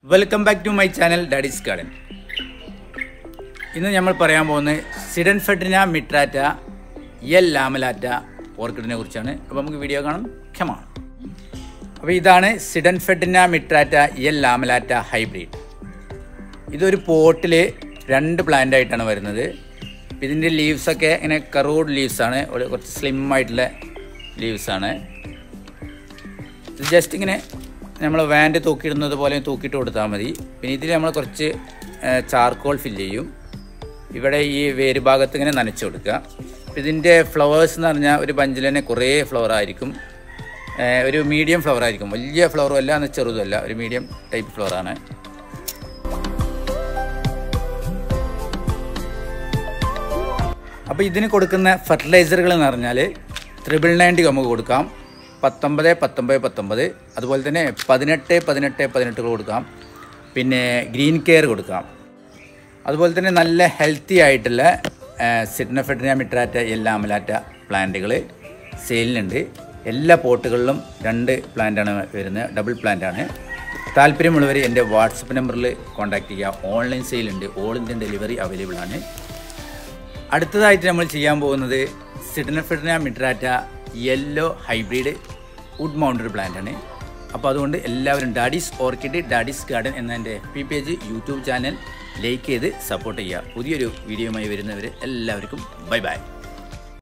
welcome back to my channel daddy's garden ഇന്ന് നമ്മൾ പറയാൻ പോകുന്നത് സിഡൻ ഫെഡിന മിട്രാറ്റ എൽ ലാമലാറ്റ ഓർക്കിഡിനെ കുറിച്ചാണ് അപ്പോൾ നമുക്ക് വീഡിയോ കാണാം ക്ഷമാണ് അപ്പോൾ ഇതാണ് സിഡൻ ഫെഡിന മിട്രാറ്റ എൽ ലാമലാറ്റ ഹൈബ്രിഡ് ഇതൊരു പോട്ടിൽ രണ്ട് പ്ലാന്റ് ആയിട്ടാണ് വരുന്നത് ഇതിൻ്റെ ലീവ്സൊക്കെ ഇങ്ങനെ കറൂഡ് ലീവ്സാണ് ഒരു കുറച്ച് സ്ലിം ആയിട്ടുള്ള ലീവ്സാണ് ഇത് ജസ്റ്റ് ഇങ്ങനെ നമ്മൾ വാൻഡ് തൂക്കിയിടുന്നത് പോലെ തൂക്കിയിട്ട് കൊടുത്താൽ മതി പിന്നെ ഇതിൽ നമ്മൾ കുറച്ച് ചാർക്കോൾ ഫില്ല് ചെയ്യും ഇവിടെ ഈ വേര് ഭാഗത്ത് ഇങ്ങനെ നനച്ചു കൊടുക്കുക അപ്പം ഇതിൻ്റെ ഫ്ലവേഴ്സ് എന്ന് പറഞ്ഞാൽ ഒരു ബഞ്ചിൽ തന്നെ കുറേ ഫ്ലവർ ആയിരിക്കും ഏഹ് ഒരു മീഡിയം ഫ്ലവർ ആയിരിക്കും വലിയ ഫ്ലവറും അല്ല എന്നാൽ ചെറുതുമല്ല ഒരു മീഡിയം ടൈപ്പ് ഫ്ലവറാണ് അപ്പോൾ ഇതിന് കൊടുക്കുന്ന ഫെർട്ടിലൈസറുകൾ എന്ന് പറഞ്ഞാൽ ത്രിബിൾ നയൻറ്റി നമുക്ക് കൊടുക്കാം പത്തൊമ്പത് പത്തൊമ്പത് പത്തൊമ്പത് അതുപോലെ തന്നെ പതിനെട്ട് പതിനെട്ട് പതിനെട്ടുകൾ കൊടുക്കാം പിന്നെ ഗ്രീൻ കെയർ കൊടുക്കാം അതുപോലെ തന്നെ നല്ല ഹെൽത്തി ആയിട്ടുള്ള സിഡ്നഫെഡിന മിട്രാറ്റ എല്ലാ അമലാറ്റ പ്ലാന്റുകൾ സെയിലിനുണ്ട് എല്ലാ പോട്ടുകളിലും രണ്ട് പ്ലാന്റാണ് വരുന്നത് ഡബിൾ പ്ലാന്റാണ് താല്പര്യമുള്ളവർ എൻ്റെ വാട്സപ്പ് നമ്പറിൽ കോൺടാക്റ്റ് ചെയ്യുക ഓൺലൈൻ സെയിലുണ്ട് ഓൾ ഇന്ത്യൻ ഡെലിവറി അവൈലബിൾ ആണ് അടുത്തതായിട്ട് നമ്മൾ ചെയ്യാൻ പോകുന്നത് സിഡനഫിഡന മിട്രാറ്റ yellow hybrid wood mounted plant ആണ് അപ്പോൾ അതുകൊണ്ട് എല്ലാവരും ഡാഡീസ് ഓർക്കിഡ് ഡാഡീസ് ഗാർഡൻ എന്ന എൻ്റെ P page YouTube channel like ചെയ്ത് സപ്പോർട്ട് ചെയ്യുക പുതിയൊരു വീഡിയോയുമായി വരുന്നവർ എല്ലാവർക്കും ബൈ ബൈ